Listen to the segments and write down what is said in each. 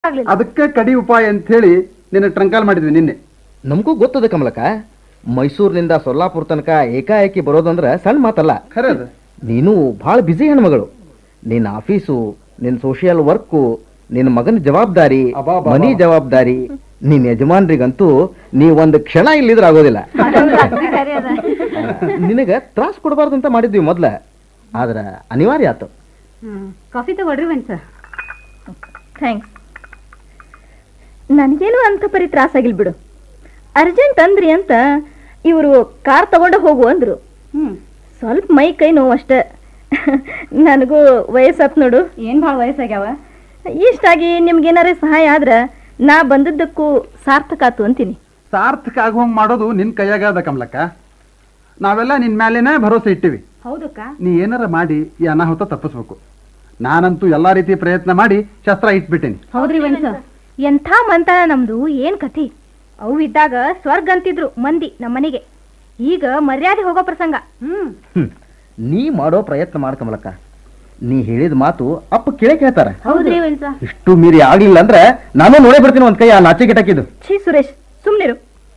ಸಾಕಾಗ್ಲಿಲ್ಲ ಅದಕ್ಕೆ ಕಡಿ ಉಪಾಯ ಅಂತ ಹೇಳಿ ನಿನ್ನ ಟ್ರಂಕಾಲ್ ಮಾಡಿದ್ವಿ ನಿನ್ನೆ ನಮಗೂ ಗೊತ್ತದ ಕಮಲಕ ಮೈಸೂರಿನಿಂದ ಸೊಲ್ಲಾಪುರ ತನಕ ಏಕಾಏಕಿ ಬರೋದಂದ್ರ ಸಣ್ಣ ಮಾತಲ್ಲ ಖರೆ ಅದ ನೀನು ಭಾಳ ಬ್ಯುಸಿ ಹೆಣ್ಮಗಳು ನಿನ್ನ ಆಫೀಸು ನಿನ್ನ ಸೋಷಿಯಲ್ ವರ್ಕು ನಿನ್ನ ಮಗನ ಜವಾಬ್ದಾರಿ ಅಬ್ಬಾಬಾಬಾ. ಮನಿ ಜವಾಬ್ದಾರಿ ನಿನ್ನ ಯಜಮಾನ್ರಿಗಂತೂ ನೀ ಒಂದು ಕ್ಷಣ ಇಲ್ಲಿದ್ರೆ ಆಗೋದಿಲ್ಲ ಸರಿ ಅದ ನಿನಗ ತ್ರಾಸ ಕೊಡಬಾರ್ದು ಅಂತ ಮಾಡಿದ್ವಿ ಮೊದ್ಲ ಆದ್ರ ಅನಿವಾರ್ಯ ಆತು ಕಾಫಿ ತಗೊಳ್ರಿ ಒಂದ್ಸ ಥ್ಯಾಂಕ್ಸ್ ನನಗೇನು ಅಂತ ಪರಿ ತ್ರಾಸಾಗಿಲ್ ಬಿಡು ಅರ್ಜೆಂಟ್ ಅಂದ್ರಿ ಅಂತ ಇವರು ಕಾರ್ ತಗೊಂಡು ಹೋಗು ಅಂದ್ರು ಸ್ವಲ್ಪ ಮೈ ಕೈ ನೋವು ಅಷ್ಟೇ ನನಗೂ ವಯಸ್ಸಾತ್ ನೋಡು ಏನ್ ಭಾಳ ವಯಸ್ಸಾಗ್ಯಾವ ಇಷ್ಟಾಗಿ ನಿಮ್ಗೇನಾರೇ ಸಹಾಯ ಆದ್ರ ನಾ ಬಂದದ್ದಕ್ಕೂ ಸಾರ್ಥಕ ಆತು ಅಂತೀನಿ ಸಾರ್ಥಕ ಆಗುವಂಗ್ ಮಾಡೋದು ನಿನ್ ಕೈಯಾಗ ಅದ ಕಮಲಕ್ಕ ನಾವೆಲ್ಲ ನಿನ್ ಮೇಲೇನೆ ಭರೋಸೆ ಇಟ್ಟಿವಿ ಹೌದಕ್ಕ ನೀ ಏನಾರ ಮಾಡಿ ಈ ಅನಾಹುತ ತಪ್ಪಿಸ್ಬೇಕು ನಾನಂತೂ ಎಲ್ಲಾ ರೀತಿ ಪ್ರಯತ್ನ ಮಾಡಿ ಶಸ್ತ್ರ ಇಟ್ಬಿಟ್ಟೇನಿ ಹೌದ್ರಿ ವನ್ಸ ಎಂಥ ಮಂತನ ನಮ್ದು ಏನ್ ಕತಿ ಅವು ಇದ್ದಾಗ ಸ್ವರ್ಗ ಅಂತಿದ್ರು ಮಂದಿ ನಮ್ಮನೆಗೆ ಈಗ ಮರ್ಯಾದೆ ಹೋಗೋ ಪ್ರಸಂಗ ಹ್ಮ್ ಹ್ಮ್. ನೀ ಮಾಡೋ ಪ್ರಯತ್ನ ಮಾಡ್ ಕಮಲಕ್ಕ ನೀ ಹೇಳಿದ ಮಾತು ಅಪ್ಪ ಕೇಳೇ ಕೇಳ್ತಾರ ಹೌದ್ರಿ ವನ್ಸ ಇಷ್ಟು ಮೀರಿ ಆಗ್ಲಿಲ್ಲ ಅಂದ್ರೆ ನಾನು ನೋಡೇ ಬಿಡ್ತೀನಿ ಒಂದ್ ಕೈ ಆ ನಾಚಿ ಗಿಟಾಕಿದ್ದು ಛೀ ಸುರೇಶ್ ಸುಮ್ನಿರು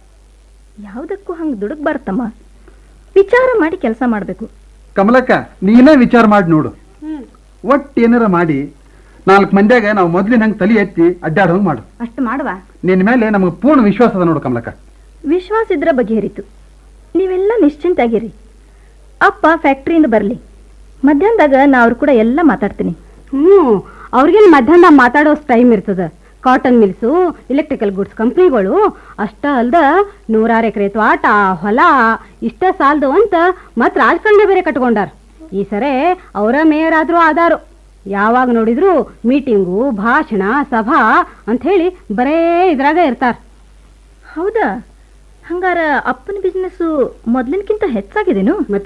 ಯಾವುದಕ್ಕೂ ಹಂಗೆ ದುಡುಕ್ಬಾರ್ದಮ್ಮ ವಿಚಾರ ಮಾಡಿ ಕೆಲಸ ಮಾಡಬೇಕು ಕಮಲಕ್ಕ ನೀನೇ ವಿಚಾರ ಮಾಡಿ ನೋಡು ಒಟ್ಟು ಏನಾರ ಮಾಡಿ ನಾಲ್ಕು ಮಂದ್ಯಾಗ ನಾವು ಮೊದ್ಲಿನ ಹಂಗೆ ತಲೆ ಎತ್ತಿ ಅಡ್ಡಾಡೋಂಗ್ ಮಾಡು ಅಷ್ಟು ಮಾಡುವ ನಿನ್ನ ಮೇಲೆ ನಮಗೆ ಪೂರ್ಣ ವಿಶ್ವಾಸ ಅದ ನೋಡು ಕಮಲಕ್ಕ ವಿಶ್ವಾಸ ಇದ್ರೆ ಬಗೆಹರಿತು ನೀವೆಲ್ಲ ನಿಶ್ಚಿಂತಾಗಿರಿ ಅಪ್ಪ ಫ್ಯಾಕ್ಟ್ರಿಯಿಂದ ಬರಲಿ ಮಧ್ಯಾಹ್ನದಾಗ ನಾ ಅವ್ರ ಕೂಡ ಎಲ್ಲ ಮಾತಾಡ್ತೀನಿ ಹ್ಮ್ ಅವ್ರಿಗೇನು ಮಧ್ಯಾಹ್ನ ಮಾತಾಡೋಷ್ಟು ಟೈಮ್ ಇರ್ತದ ಕಾಟನ್ ಮಿಲ್ಸು ಇಲೆಕ್ಟ್ರಿಕಲ್ ಗುಡ್ಸ್ ಕಂಪ್ನಿಗಳು ಅಷ್ಟ ಅಲ್ದ ನೂರಾರು ಎಕರೆ ತ್ವಾಟ ಹೊಲ ಇಷ್ಟ ಸಾಲದು ಅಂತ ಮತ್ ರಾಜಕಾರಣ ಬೇರೆ ಕಟ್ಕೊಂಡಾರ ಈ ಸರಿ ಅವರ ಮೇಯರ್ ಆದ್ರೂ ಆದಾರು ಯಾವಾಗ ನೋಡಿದ್ರು ಮೀಟಿಂಗು ಭಾಷಣ ಸಭಾ ಅಂತ ಹೇಳಿ ಬರೇ ಇದ್ರಾಗ ಇರ್ತಾರ ಹೌದಾ ಹಂಗಾರ ಅಪ್ಪನ ಬಿಸ್ನೆಸ್ಸು ಮೊದ್ಲಿನಕ್ಕಿಂತ ಹೆಚ್ಚಾಗಿದೇನು ಮತ್ತ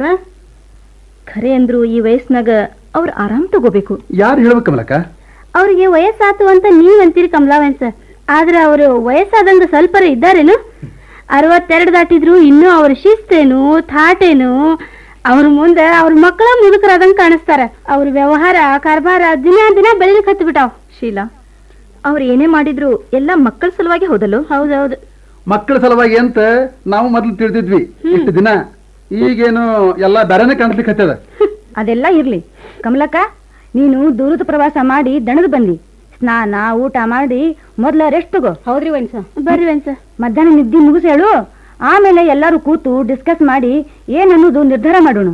ಖರೆ ಅಂದ್ರು ಈ ವಯಸ್ಸಿನಾಗ ಅವ್ರು ಆರಾಮ್ ತಗೋಬೇಕು ಯಾರು ಹೇಳ್ಬೇಕು ಕಮಲಕ್ಕ ಅವ್ರಿಗೆ ವಯಸ್ಸಾತು ಅಂತ ನೀವ್ ಅಂತೀರಿ ಕಮಲಾವೆನ್ಸ ಆದ್ರೆ ಅವರು ವಯಸ್ಸಾದಂಗ ಸ್ವಲ್ಪರ ಇದ್ದಾರೇನು ಅರವತ್ತೆರಡು ದಾಟಿದ್ರು ಇನ್ನೂ ಅವ್ರ ಶಿಸ್ತೇನು ಥಾಟೇನು ಅವ್ರ ಮುಂದೆ ಅವ್ರ ಮಕ್ಕಳ ಮುದುಕರಾದಂಗ ಕಾಣಿಸ್ತಾರ ಅವ್ರ ವ್ಯವಹಾರ ಕಾರ್ಬಾರ ದಿನ ದಿನ ಬೆಳಿಲಿಕ್ಕೆ ಹತ್ತು ಬಿಟ್ಟಾವ್ ಶೀಲಾ ಅವ್ರು ಏನೇ ಮಾಡಿದ್ರು ಎಲ್ಲ ಮಕ್ಕಳ ಸಲುವಾಗಿ ಹೋದಲ್ಲೋ ಹೌದೌದು ಮಕ್ಕಳ ಸಲುವಾಗಿ ಅಂತ ನಾವು ಮೊದ್ಲು ತಿಳಿದಿದ್ವಿ ಇಷ್ಟು ದಿನ ಈಗೇನು ಎಲ್ಲ ಬೇರೆನೆ ಕಾಣಿಸ್ಲಿಕ್ಕೆ ಹತ್ತದ ಅದೆಲ್ಲ ಇರ್ಲಿ ಕಮಲಕ್ಕ ನೀನು ದೂರದ ಪ್ರವಾಸ ಮಾಡಿ ದಣದ್ ಬಂದಿ ಸ್ನಾನ ಊಟ ಮಾಡಿ ಮೊದ್ಲ ರೆಸ್ಟ್ ತಗೋ ಹೌದ್ರಿ ವೆನ್ಸ ಬರ್ರಿ ವೆನ್ಸ ಮಧ್ಯಾಹ್ನ ನಿದ್ದೆ ಮುಗಿಸಿ ಹೇಳು ಆಮೇಲೆ ಎಲ್ಲರೂ ಕೂತು ಡಿಸ್ಕಸ್ ಮಾಡಿ ಏನನ್ನೋದು ನಿರ್ಧಾರ ಮಾಡೋಣ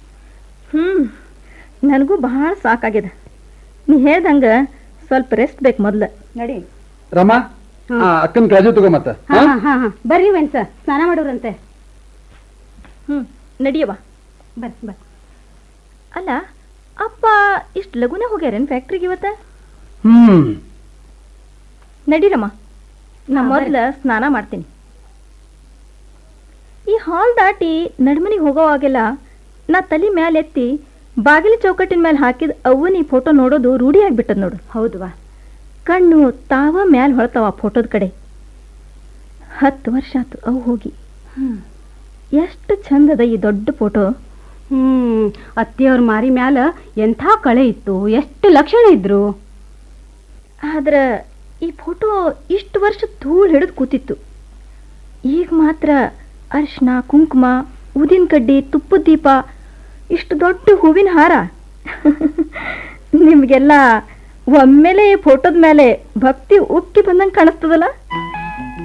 ಹ್ಮ್ ನನಗೂ ಬಹಳ ಸಾಕಾಗ್ಯದ ನೀ ಹೇಳ್ದಂಗ ಸ್ವಲ್ಪ ರೆಸ್ಟ್ ಬೇಕು ಮೊದ್ಲು ನಡಿ ರಮಾ ಆ, ಅಕ್ಕನ ಕಾಳಜಿ ತಗೋ ಮತ್ತ ಹಾ ಹಾ ಹಾ ಹಾ ಬರ್ರಿ ವೆನ್ಸ ಸ್ನಾನ ಮಾಡೋರಂತೆ ಹ್ಮ್ ನಡಿಯವ್ವ ಬರ್ ಬರ್ ಅಲ್ಲ ಅಪ್ಪ ಇಷ್ಟು ಲಗುನ ಹೋಗ್ಯಾರೇನ್ ಫ್ಯಾಕ್ಟ್ರಿಗೆ ಇವತ್ತ ಹ್ಮ್ ನಡೀರಮ್ಮ ನಾ ಹಾ, ಮೊದ್ಲ ಸ್ನಾನ ಮಾಡ್ತೀನಿ ಈ ಹಾಲ್ ದಾಟಿ ನಡ್ಮನಿಗೆ ಹೋಗೋವಾಗೆಲ್ಲ ನಾ ತಲೆ ಮ್ಯಾಲೆ ಎತ್ತಿ ಬಾಗಿಲ ಚೌಕಟ್ಟಿನ ಮೇಲೆ ಹಾಕಿದ ಅವ್ವನ ಈ ಫೋಟೋ ನೋಡೋದು ರೂಢಿ ಆಗ್ಬಿಟ್ಟದ ನೋಡು ಹೌದವಾ ಕಣ್ಣು ತಾವ ಮ್ಯಾಲ್ ಹೊಳ್ತಾವ ಆ ಫೋಟೋದ ಕಡೆ ಹತ್ತು ವರ್ಷ ಆತು ಅವು ಹೋಗಿ ಹ್ಮ್ ಎಷ್ಟು ಚಂದದ ಈ ದೊಡ್ಡ ಫೋಟೋ ಹ್ಮ್ ಅತ್ತಿಯವ್ರ ಮಾರಿ ಮ್ಯಾಲ ಎಂಥ ಕಳೆ ಇತ್ತು ಎಷ್ಟು ಲಕ್ಷಣ ಇದ್ರು ಆದ್ರ ಈ ಫೋಟೋ ಇಷ್ಟು ವರ್ಷ ಧೂಳು ಹಿಡಿದು ಕೂತಿತ್ತು ಈಗ ಮಾತ್ರ ಅರಿಶಿನ ಕುಂಕುಮ ಊದಿನ ಕಡ್ಡಿ ತುಪ್ಪದ ದೀಪ ಇಷ್ಟು ದೊಡ್ಡ ಹೂವಿನ ಹಾರ ನಿಮಗೆಲ್ಲ ಒಮ್ಮೆಲೆ ಈ ಫೋಟೋದ ಮೇಲೆ ಭಕ್ತಿ ಉಕ್ಕಿ ಬಂದಂಗೆ ಕಾಣಿಸ್ತದಲ್ಲ